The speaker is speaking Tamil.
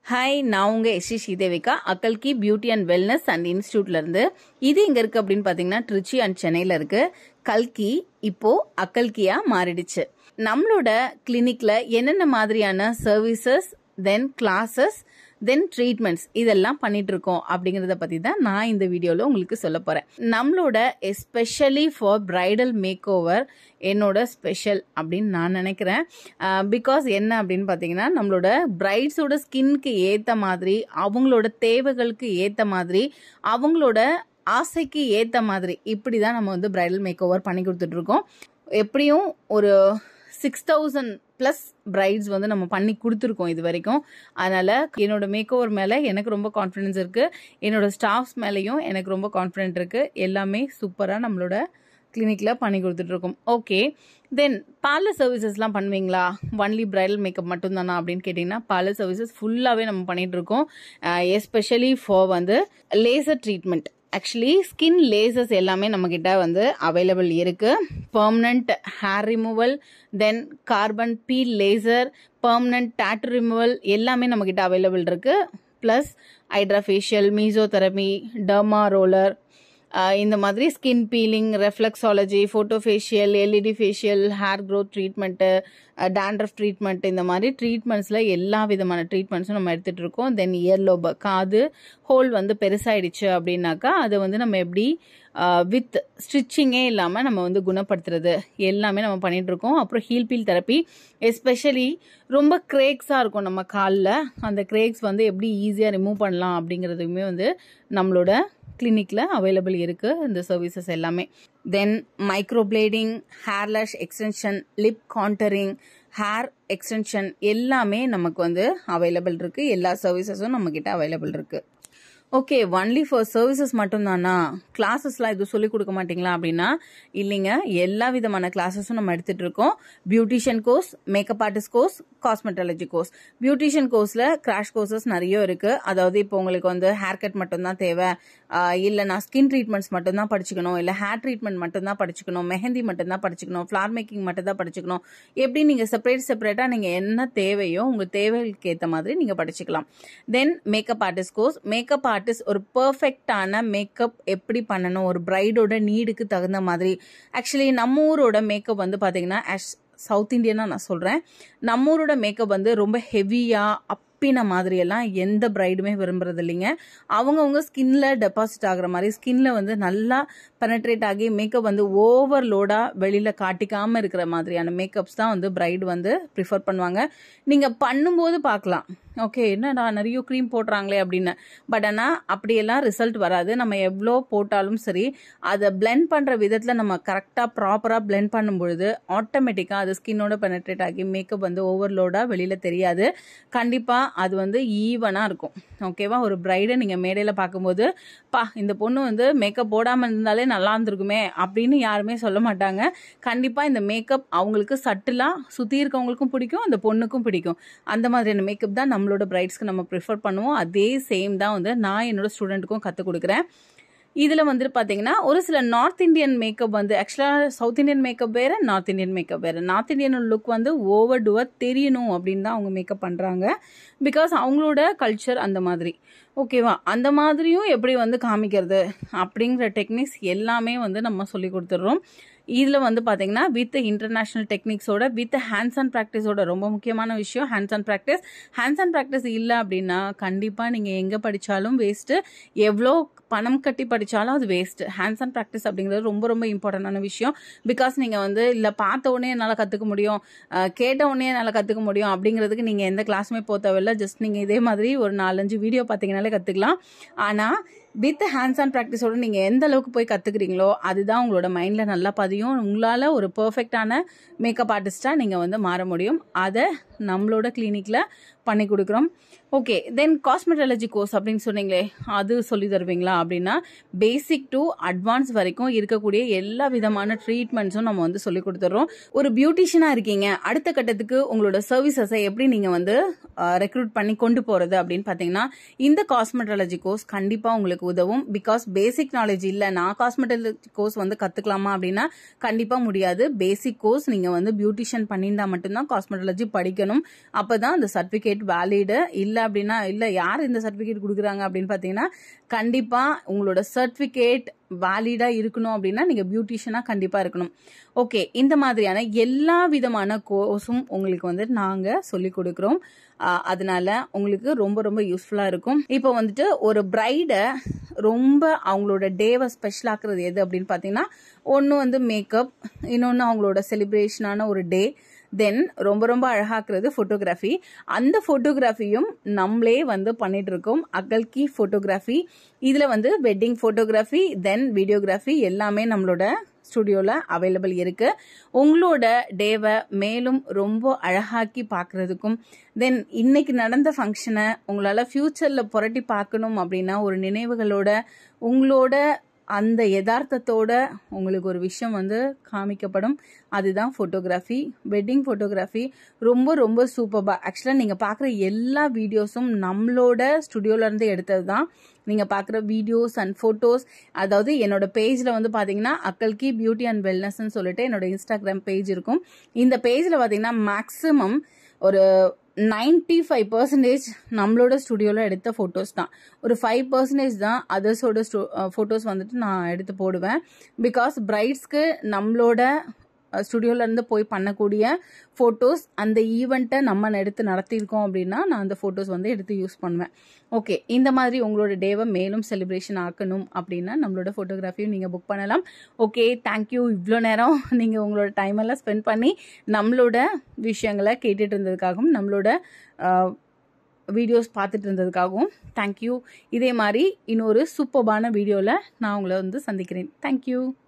ஹாய் நான் உங்க எஸ்டி ஸ்ரீதேவிகா அக்கல்கி பியூட்டி அண்ட் வெல்னஸ் அண்ட் இன்ஸ்டியூட்ல இருந்து இது எங்க இருக்கு அப்படின்னு பாத்தீங்கன்னா திருச்சி அண்ட் சென்னையில இருக்கு கல்கி இப்போ அக்கல்கியா மாறிடுச்சு நம்மளோட கிளினிக்ல என்னென்ன மாதிரியான services then classes then treatments இதெல்லாம் பண்ணிட்டு இருக்கோம் அப்படிங்கறத பத்தி தான் நான் இந்த வீடியோல உங்களுக்கு சொல்ல போறேன் நம்மளோட especially for bridal make over என்னோட ஸ்பெஷல் அப்படின்னு நான் நினைக்கிறேன் பிகாஸ் என்ன அப்படின்னு பார்த்தீங்கன்னா நம்மளோட பிரைட்ஸோட ஸ்கின்க்கு ஏற்ற மாதிரி அவங்களோட தேவைகளுக்கு ஏற்ற மாதிரி அவங்களோட ஆசைக்கு ஏற்ற மாதிரி இப்படி தான் நம்ம வந்து பிரைடல் மேக் ஓவர் பண்ணி கொடுத்துட்டு இருக்கோம் எப்படியும் ஒரு சிக்ஸ் தௌசண்ட் ப்ளஸ் பிரைட்ஸ் வந்து நம்ம பண்ணி கொடுத்துருக்கோம் இது வரைக்கும் அதனால என்னோட மேக் ஓவர் மேலே எனக்கு ரொம்ப கான்ஃபிடென்ஸ் இருக்கு என்னோட ஸ்டாஃப்ஸ் மேலேயும் எனக்கு ரொம்ப கான்ஃபிடென்ட் இருக்கு எல்லாமே சூப்பராக நம்மளோட கிளினிக்ல பண்ணி கொடுத்துட்டு இருக்கோம் ஓகே தென் பார்லர் சர்வீசஸ்லாம் பண்ணுவீங்களா ஒன்லி பிரைடல் மேக்கப் மட்டும்தானா அப்படின்னு கேட்டிங்கன்னா பார்லர் சர்வீசஸ் ஃபுல்லாகவே நம்ம பண்ணிட்டு இருக்கோம் எஸ்பெஷலி ஃபார் வந்து laser treatment actually skin lasers எல்லாமே நம்ம கிட்ட வந்து அவைலபிள் இருக்கு permanent hair removal then carbon peel laser permanent tattoo removal எல்லாமே நம்ம கிட்ட அவைலபிள் இருக்கு plus hydrafacial mesotherapy derma roller இந்த மாதிரி skin peeling reflexology photo facial LED facial hair growth treatment dandruff treatment இந்த மாதிரி ட்ரீட்மெண்ட்ஸில் எல்லா விதமான ட்ரீட்மெண்ட்ஸும் நம்ம எடுத்துகிட்டு இருக்கோம் தென் இயர்லோப காது ஹோல் வந்து பெருசாயிடுச்சு அப்படின்னாக்கா அதை வந்து நம்ம எப்படி வித் ஸ்டிச்சிங்கே இல்லாமல் நம்ம வந்து குணப்படுத்துறது எல்லாமே நம்ம பண்ணிட்டு இருக்கோம் அப்புறம் ஹீல் பீல் தெரப்பி எஸ்பெஷலி ரொம்ப கிரேக்ஸாக இருக்கும் நம்ம காலில் அந்த கிரேக்ஸ் வந்து எப்படி ஈஸியாக ரிமூவ் பண்ணலாம் அப்படிங்கிறதுமே வந்து நம்மளோட கிளினிக்ல அவைலபிள் இருக்கு இந்த சர்வீசஸ் எல்லாமே then micro blading eyelash extension lip contouring hair extension எல்லாமே நமக்கு வந்து அவைலபிள் இருக்கு எல்லா சர்வீசஸும் நம்ம கிட்ட அவைலபிள் இருக்கு ஓகே ஒன்லி ஃபார் சர்வீசஸ் மட்டும்தானா கிளாஸஸ்லாம் எதுவும் சொல்லிக் கொடுக்க மாட்டீங்களா அப்படின்னா இல்லைங்க எல்லா விதமான கிளாஸஸும் நம்ம எடுத்துட்டு இருக்கோம் beautician course makeup artist course cosmetology course beautician கோர்ஸ்ல கிராஷ் கோர்சஸ் நிறைய இருக்கு அதாவது இப்போ உங்களுக்கு வந்து ஹேர் கட் மட்டும்தான் தேவை இல்லை நான் ஸ்கின் ட்ரீட்மெண்ட்ஸ் மட்டும்தான் படிச்சுக்கணும் இல்லை ஹேர் ட்ரீட்மெண்ட் மட்டும்தான் படிச்சுக்கணும் மெஹந்தி மட்டும்தான் படிச்சுக்கணும் ஃபிளார் மேக்கிங் மட்டும் தான் படிச்சுக்கணும் எப்படி நீங்கள் செப்பரேட் செப்பரேட்டாக நீங்கள் என்ன தேவையோ உங்கள் தேவைகளுக்கு ஏற்ற மாதிரி நீங்கள் படிச்சுக்கலாம் then makeup artist course makeup artist ஒரு பர்ஃபெக்டான மேக்கப் எப்படி பண்ணணும் ஒரு பிரைடோட நீடுக்கு தகுந்த மாதிரி ஆக்சுவலி நம்ம ஊரோட மேக்கப் வந்து பார்த்தீங்கன்னா சவுத் இந்தியனா நான் சொல்கிறேன் நம்ம ஊரோட மேக்கப் வந்து ரொம்ப ஹெவியாக அப்பின மாதிரியெல்லாம் எந்த பிரைடுமே விரும்புறது இல்லைங்க அவங்கவுங்க ஸ்கின்ல டெபாசிட் ஆகுற மாதிரி ஸ்கின்ல வந்து நல்லா பெனட்ரேட் ஆகி மேக்கப் வந்து ஓவர்லோடாக வெளியில் காட்டிக்காமல் இருக்கிற மாதிரியான மேக்கப்ஸ் தான் வந்து பிரைடு வந்து ப்ரிஃபர் பண்ணுவாங்க நீங்கள் பண்ணும்போது பார்க்கலாம் ஓகே என்னடா நிறைய க்ரீம் போடுறாங்களே அப்படின்னு பட் ஆனால் அப்படியெல்லாம் ரிசல்ட் வராது நம்ம எவ்வளோ போட்டாலும் சரி அதை பிளெண்ட் பண்ணுற விதத்தில் நம்ம கரெக்டாக ப்ராப்பராக பிளெண்ட் பண்ணும் பொழுது ஆட்டோமேட்டிக்காக அது ஸ்கின்னோட பெனட்ரேட் ஆகி மேக்கப் வந்து ஓவர்லோடாக வெளியில் தெரியாது கண்டிப்பாக அது வந்து ஈவனாக இருக்கும் ஓகேவா ஒரு பிரைடை நீங்கள் மேடையில் பார்க்கும்போது பா இந்த பொண்ணு வந்து மேக்கப் போடாமல் இருந்தாலே நல்லா இருந்திருக்குமே அப்படின்னு யாருமே சொல்ல மாட்டாங்க கண்டிப்பாக இந்த மேக்கப் அவங்களுக்கு சட்டிலாக சுற்றி இருக்கவங்களுக்கும் பிடிக்கும் அந்த பொண்ணுக்கும் பிடிக்கும் அந்த மாதிரியான மேக்கப் தான் நம்மளோட பிரைட்ஸ்க்கு நம்ம ப்ரிஃபர் பண்ணுவோம் அதே சேம் தான் வந்து நான் என்னோட ஸ்டூடெண்ட்டுக்கும் கற்றுக் கொடுக்குறேன் இதில் வந்துட்டு பார்த்தீங்கன்னா ஒரு சில நார்த் இந்தியன் மேக்கப் வந்து ஆக்சுவலாக சவுத் இந்தியன் மேக்கப் வேறு நார்த் இந்தியன் மேக்கப் வேறு நார்த் இந்தியன் லுக் வந்து ஓவர் டூவாக தெரியணும் அப்படின்னு தான் அவங்க மேக்கப் பண்ணுறாங்க பிகாஸ் அவங்களோட கல்ச்சர் அந்த மாதிரி ஓகேவா அந்த மாதிரியும் எப்படி வந்து காமிக்கிறது அப்படிங்கிற டெக்னிக்ஸ் எல்லாமே வந்து நம்ம சொல்லி கொடுத்துட்றோம் இதில் வந்து பார்த்தீங்கன்னா வித் இன்டர்நேஷ்னல் டெக்னிக்ஸோட வித் ஹேண்ட்ஸ் அண்ட் ப்ராக்டிஸோட ரொம்ப முக்கியமான விஷயம் hands and practice hands and practice இல்லை அப்படின்னா கண்டிப்பாக நீங்கள் எங்கே படித்தாலும் வேஸ்ட்டு எவ்வளோ பணம் கட்டி படித்தாலும் அது வேஸ்ட் ஹேண்ட்ஸ் அண்ட் ப்ராக்டிஸ் அப்படிங்கிறது ரொம்ப ரொம்ப இம்பார்ட்டண்டான விஷயம் பிகாஸ் நீங்கள் வந்து இல்லை பார்த்த உடனே என்னால் கற்றுக்க முடியும் கேட்ட உடனே என்னால் கற்றுக்க முடியும் அப்படிங்கிறதுக்கு நீங்கள் எந்த கிளாஸுமே போக தேவையில்ல ஜஸ்ட் நீங்கள் இதே மாதிரி ஒரு நாலஞ்சு வீடியோ பார்த்தீங்கனாலே கற்றுக்கலாம் ஆனால் வித் ஹேண்ட்ஸ் ஆன் ப்ராக்டிஸோட நீங்கள் எந்த அளவுக்கு போய் கற்றுக்குறீங்களோ அதுதான் உங்களோட மைண்டில் நல்லா பதியும் உங்களால் ஒரு பர்ஃபெக்டான மேக்கப் ஆர்டிஸ்டாக நீங்கள் வந்து மாற முடியும் அதை நம்மளோட கிளினிக்கில் பண்ணி கொடுக்குறோம் ஓகே தென் காஸ்மெட்டாலஜி கோர்ஸ் அப்படின்னு சொன்னீங்களே அது சொல்லி தருவீங்களா அப்படின்னா பேசிக் டு அட்வான்ஸ் வரைக்கும் இருக்கக்கூடிய எல்லா விதமான ட்ரீட்மெண்ட்ஸும் நம்ம வந்து சொல்லி கொடுத்துட்றோம் ஒரு பியூட்டிஷியனாக இருக்கீங்க அடுத்த கட்டத்துக்கு உங்களோட சர்வீசஸை எப்படி நீங்கள் வந்து ரெக்ரூட் பண்ணி கொண்டு போகிறது அப்படின்னு பார்த்தீங்கன்னா இந்த காஸ்மெட்டாலஜி கோர்ஸ் கண்டிப்பாக உங்களுக்கு உதவும் பிகாஸ் பேசிக் நாலேஜ் இல்லை நான் காஸ்மெட்டாலஜி கோர்ஸ் வந்து கற்றுக்கலாமா அப்படின்னா கண்டிப்பாக முடியாது பேசிக் கோர்ஸ் நீங்கள் வந்து பியூட்டிஷியன் பண்ணியிருந்தா மட்டும்தான் காஸ்மெட்டாலஜி படிக்கணும் அப்போ தான் அந்த சர்டிஃபிகேட் சர்டிஃபிகேட் வேலிடு இல்லை அப்படின்னா இல்லை யார் இந்த சர்டிஃபிகேட் கொடுக்குறாங்க அப்படின்னு பார்த்தீங்கன்னா கண்டிப்பாக உங்களோட சர்டிஃபிகேட் வேலிடாக இருக்கணும் அப்படின்னா நீங்கள் பியூட்டிஷியனாக கண்டிப்பாக இருக்கணும் ஓகே இந்த மாதிரியான எல்லா விதமான கோர்ஸும் உங்களுக்கு வந்து நாங்கள் சொல்லி கொடுக்குறோம் ஆஹ் அதனால உங்களுக்கு ரொம்ப ரொம்ப யூஸ்ஃபுல்லாக இருக்கும் இப்போ வந்துட்டு ஒரு பிரைடை ரொம்ப அவங்களோட டேவை ஸ்பெஷல் ஆக்குறது எது அப்படின்னு பார்த்தீங்கன்னா ஒன்று வந்து மேக்கப் இன்னொன்று அவங்களோட செலிப்ரேஷனான ஒரு டே தென் ரொம்ப ரொம்ப அழகாக்குறது ஃபோட்டோகிராஃபி அந்த ஃபோட்டோகிராஃபியும் நம்மளே வந்து பண்ணிட்டு இருக்கோம் அகல்கி ஃபோட்டோகிராஃபி இதில் வந்து வெட்டிங் ஃபோட்டோகிராஃபி தென் வீடியோகிராஃபி எல்லாமே நம்மளோட ஸ்டுடியோவில் அவைலபிள் இருக்கு உங்களோட டேவை மேலும் ரொம்ப அழகாக்கி பார்க்கறதுக்கும் தென் இன்னைக்கு நடந்த ஃபங்க்ஷனை உங்களால் ஃப்யூச்சரில் புரட்டி பார்க்கணும் அப்படின்னா ஒரு நினைவுகளோட உங்களோட அந்த யதார்த்தத்தோட உங்களுக்கு ஒரு விஷயம் வந்து காமிக்கப்படும் அதுதான் ஃபோட்டோகிராஃபி வெட்டிங் ஃபோட்டோகிராஃபி ரொம்ப ரொம்ப சூப்பர்பா ஆக்சுவலாக நீங்கள் பார்க்குற எல்லா வீடியோஸும் நம்மளோட ஸ்டுடியோலேருந்து எடுத்தது தான் நீங்கள் பார்க்குற வீடியோஸ் அண்ட் ஃபோட்டோஸ் அதாவது என்னோட பேஜில் வந்து பார்த்தீங்கன்னா அக்கல்கி பியூட்டி அண்ட் வெல்னஸ்ன்னு சொல்லிட்டு என்னோட இன்ஸ்டாகிராம் பேஜ் இருக்கும் இந்த பேஜில் பார்த்தீங்கன்னா மேக்ஸிமம் ஒரு நைன்டி ஃபைவ் பர்சன்டேஜ் நம்மளோட ஸ்டுடியோவில் எடுத்த ஃபோட்டோஸ் தான் ஒரு ஃபைவ் பர்சன்டேஜ் தான் அதர்ஸோட ஸ்டூ ஃபோட்டோஸ் வந்துட்டு நான் எடுத்து போடுவேன் பிகாஸ் பிரைட்ஸ்க்கு நம்மளோட ஸ்டுடியோலேருந்து போய் பண்ணக்கூடிய ஃபோட்டோஸ் அந்த ஈவெண்ட்டை நம்ம எடுத்து நடத்தியிருக்கோம் அப்படின்னா நான் அந்த ஃபோட்டோஸ் வந்து எடுத்து யூஸ் பண்ணுவேன் ஓகே இந்த மாதிரி உங்களோட டேவை மேலும் செலிப்ரேஷன் ஆக்கணும் அப்படின்னா நம்மளோட ஃபோட்டோகிராஃபியும் நீங்கள் புக் பண்ணலாம் ஓகே தேங்க்யூ இவ்வளோ நேரம் நீங்கள் உங்களோட டைம் எல்லாம் ஸ்பெண்ட் பண்ணி நம்மளோட விஷயங்களை கேட்டுட்டு இருந்ததுக்காகவும் நம்மளோட வீடியோஸ் பார்த்துட்டு இருந்ததுக்காகவும் தேங்க்யூ இதே மாதிரி இன்னொரு சூப்பர்பான வீடியோவில் நான் உங்களை வந்து சந்திக்கிறேன் தேங்க்யூ